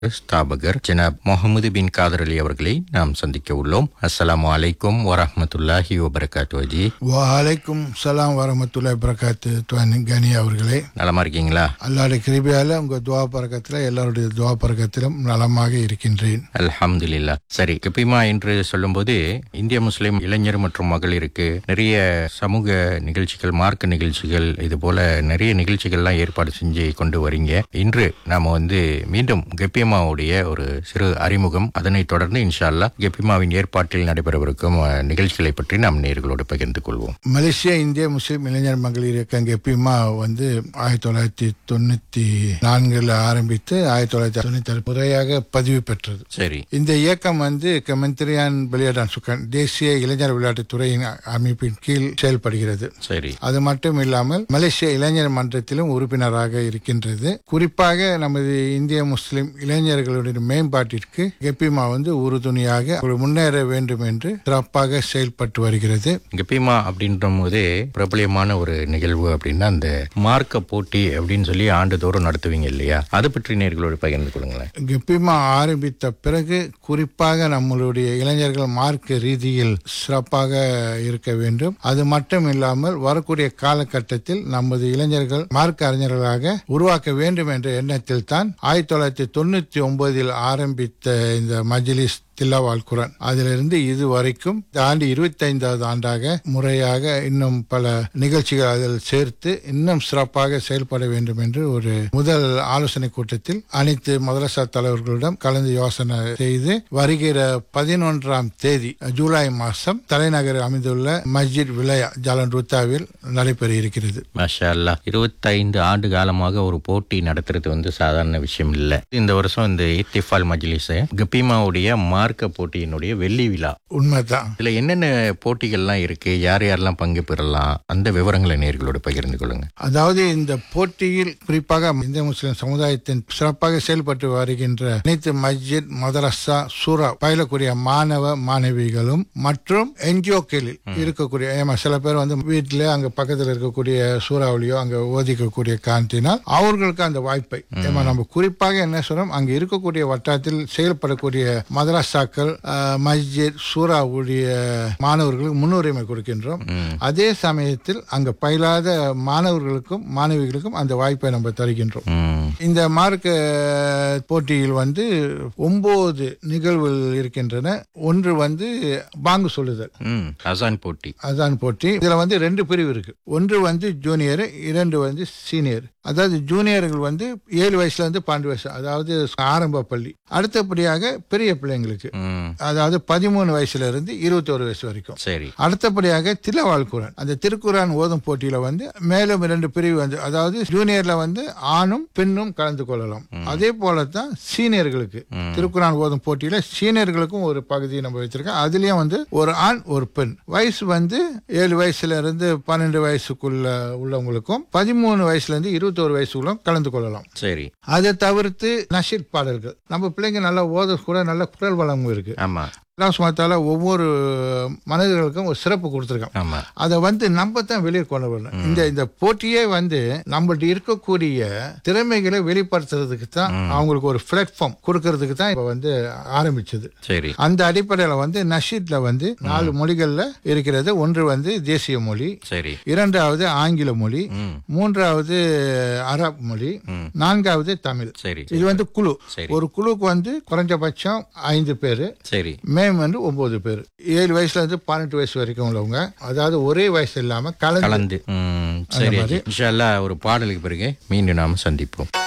ஸ்தாபகர் ஜனாப் முகமது பின் காதர் அலி அவர்களை நாம் சந்திக்க உள்ளோம் அஸ்ஸலாமு அலைக்கும் வரஹ்மத்துல்லாஹி வபரகாத்து அஜி வலைக்கும் சலாம் வரமத்துல்லாய் பரகாத்து துவான் கனி அவர்களே நலமா இருக்கீங்களா அல்லாடைய கிருபியால உங்க துவா பறக்கத்தில் எல்லாருடைய துவா பறக்கத்திலும் நலமாக இருக்கின்றேன் அல்ஹம்துலில்லா சரி கபிமா என்று சொல்லும்போது இந்திய முஸ்லிம் இளைஞர் மற்றும் மகளிருக்கு நிறைய சமூக நிகழ்ச்சிகள் மார்க்க நிகழ்ச்சிகள் இது போல நிறைய நிகழ்ச்சிகள்லாம் ஏற்பாடு செஞ்சு கொண்டு வரீங்க இன்று நாம வந்து மீண்டும் கெப்பிமாவுடைய ஒரு சிறு அறிமுகம் அதனைத் தொடர்ந்து இன்ஷா அல்லாஹ் கெப்பிமாவின் ஏற்பாட்டில் நடைபெறவிருக்கும் அஹ், நிகழ்ச்சிகளை பற்றி நாம் நேர்களோடு பகிர்ந்து கொள்வோம் மலேசியா இந்திய முஸ்லிம் இளைஞர் மகளிர் இயக்கம் எப்பயுமா வந்து ஆயிரத்தி தொள்ளாயிரத்தி தொண்ணூத்தி நான்குல ஆரம்பித்து ஆயிரத்தி தொள்ளாயிரத்தி தொண்ணூத்தி ஆறு முறையாக பதிவு பெற்றது சரி இந்த இயக்கம் வந்து கமெந்திரியான் விளையாடான் சுக்கன் தேசிய இளைஞர் விளையாட்டுத் துறையின் அமைப்பின் கீழ் செயல்படுகிறது சரி அது மட்டும் இல்லாமல் மலேசிய இளைஞர் மன்றத்திலும் உறுப்பினராக இருக்கின்றது குறிப்பாக நமது இந்திய முஸ்லிம் இளைஞர்களுடைய மேம்பாட்டிற்கு கெப்பிமா வந்து உறுதுணையாக ஒரு முன்னேற வேண்டும் என்று சிறப்பாக செயல்பட்டு வருகிறது கெப்பிமா அப்படின்ற போதே பிரபலியமான ஒரு நிகழ்வு அப்படின்னா அந்த மார்க்க போட்டி அப்படின்னு சொல்லி ஆண்டுதோறும் நடத்துவீங்க இல்லையா அது பற்றி நேர்களோடு பகிர்ந்து கொள்ளுங்களேன் கெப்பிமா ஆரம்பித்த பிறகு குறிப்பாக நம்மளுடைய இளைஞர்கள் மார்க்க ரீதியில் சிறப்பாக இருக்க வேண்டும் அது மட்டும் இல்லாமல் வரக்கூடிய காலகட்டத்தில் நமது இளைஞர்கள் மார்க்க அறிஞர்களாக உருவாக்க வேண்டும் என்ற எண்ணத்தில் தான் ஆயிரத்தி தொள்ளாயிரத்தி தொண்ணூத்தி ஒன்பதில் ஆரம்பித்த இந்த மஜ்லிஸ் தில்லாவால் குரான் அதிலிருந்து இது வரைக்கும் இந்த ஆண்டு இருபத்தி ஐந்தாவது ஆண்டாக முறையாக இன்னும் பல நிகழ்ச்சிகள் அதில் சேர்த்து இன்னும் சிறப்பாக செயல்பட வேண்டும் என்று ஒரு முதல் ஆலோசனை கூட்டத்தில் அனைத்து மதரசா தலைவர்களிடம் கலந்து யோசனை செய்து வருகிற பதினொன்றாம் தேதி ஜூலை மாசம் தலைநகர் அமைந்துள்ள மஸ்ஜித் விலயா ஜாலன் ருத்தாவில் நடைபெற இருக்கிறது மாஷா அல்லா இருபத்தைந்து ஆண்டு காலமாக ஒரு போட்டி நடத்துறது வந்து சாதாரண விஷயம் இல்ல இந்த வருஷம் இந்த இத்திஃபால் மஜ்லிஸ் கப்பிமாவுடைய மார்க்க போட்டியினுடைய வெள்ளி விழா உண்மைதான் இதுல என்னென்ன போட்டிகள்லாம் இருக்கு யார் யாரெல்லாம் பங்கு பெறலாம் அந்த விவரங்களை நேர்களோடு பகிர்ந்து கொள்ளுங்க அதாவது இந்த போட்டியில் குறிப்பாக இந்திய முஸ்லிம் சமுதாயத்தின் சிறப்பாக செயல்பட்டு வருகின்ற அனைத்து மஸ்ஜித் மதரசா சூரா பயிலக்கூடிய மாணவ மாணவிகளும் மற்றும் என்ஜிஓக்களில் இருக்கக்கூடிய ஏமா சில பேர் வந்து வீட்டில் அங்க பக்கத்தில் இருக்கக்கூடிய சூறாவளியோ அங்க ஓதிக்கக்கூடிய காரணத்தினால் அவர்களுக்கு அந்த வாய்ப்பை ஏமா நம்ம குறிப்பாக என்ன சொல்றோம் அங்க இருக்கக்கூடிய வட்டாரத்தில் செயல்படக்கூடிய மதரசாக்கள் அஹ், மஸ்ஜித் சூறாவுடைய மாணவர்களுக்கு முன்னுரிமை கொடுக்கின்றோம் அதே சமயத்தில் அங்க பயிலாத மாணவர்களுக்கும் மாணவிகளுக்கும் அந்த வாய்ப்பை நம்ம தருகின்றோம் ம், இந்த மார்க்க போட்டியில் வந்து ஒன்பது நிகழ்வுகள் இருக்கின்றன ஒன்று வந்து பாங்கு சொல்லுதல் ம், அசான் போட்டி அதான் போட்டி இதுல வந்து ரெண்டு பிரிவு இருக்கு ஒன்று வந்து ஜூனியர் இரண்டு வந்து சீனியர் அதாவது ஜூனியர்கள் வந்து ஏழு வயசுல இருந்து பன்னெண்டு வயசு அதாவது ஆரம்ப பள்ளி அடுத்தபடியாக பெரிய பிள்ளைங்களுக்கு ம், அதாவது பதிமூணு வயசுல இருந்து இருபத்தோரு வயசு வரைக்கும் சரி அடுத்தபடியாக திலவால் குரான் அந்த திருக்குரான் ஓதும் போட்டியில வந்து மேலும் இரண்டு பிரிவு வந்து அதாவது ஜூனியர்ல வந்து ஆணும் பெண்ணும் கலந்து கொள்ளலாம் அதே போலதான் சீனியர்களுக்கு திருக்குரான் ஓதும் போட்டியில சீனியர்களுக்கும் ஒரு பகுதி நம்ம வச்சிருக்கோம் அதுலயும் வந்து ஒரு ஆண் ஒரு பெண் வயசு வந்து ஏழு வயசுல இருந்து பன்னெண்டு வயசுக்குள்ள உள்ளவங்களுக்கும் பதிமூணு வயசுல இருந்து இருபத்தோரு வயசுக்குள்ள கலந்து கொள்ளலாம் சரி அதை தவிர்த்து நஷீத் பாடல்கள் நம்ம பிள்ளைங்க நல்லா ஓத கூட நல்ல குரல் வளம் இருக்கு ஆமா அல்லாஹ் சுமத்தால ஒவ்வொரு மனிதர்களுக்கும் ஒரு சிறப்பு கொடுத்துருக்கான் ஆமா அதை வந்து நம்ம தான் வெளியே கொண்டு வரணும் இந்த இந்த போட்டியே வந்து நம்மள்ட்ட இருக்கக்கூடிய திறமைகளை வெளிப்படுத்துறதுக்கு தான் அவங்களுக்கு ஒரு பிளாட்ஃபார்ம் கொடுக்கறதுக்கு தான் இப்ப வந்து ஆரம்பிச்சது சரி அந்த அடிப்படையில வந்து நஷீத்ல வந்து நாலு மொழிகள்ல இருக்கிறது ஒன்று வந்து தேசிய மொழி சரி இரண்டாவது ஆங்கில மொழி ம், மூன்றாவது அரப் மொழி நான்காவது தமிழ் சரி இது வந்து குழு சரி. ஒரு குழுக்கு வந்து குறைஞ்சபட்சம் ஐந்து பேரு சரி மேம் வந்து ஒன்பது பேர் ஏழு வயசுல இருந்து பன்னெண்டு வயசு வரைக்கும் உள்ளவங்க அதாவது ஒரே வயசு இல்லாம கலந்து கலந்து ம், சரி இன்ஷா அல்லாஹ் ஒரு பாடலுக்கு பிறகு மீண்டும் நாம் சந்திப்போம்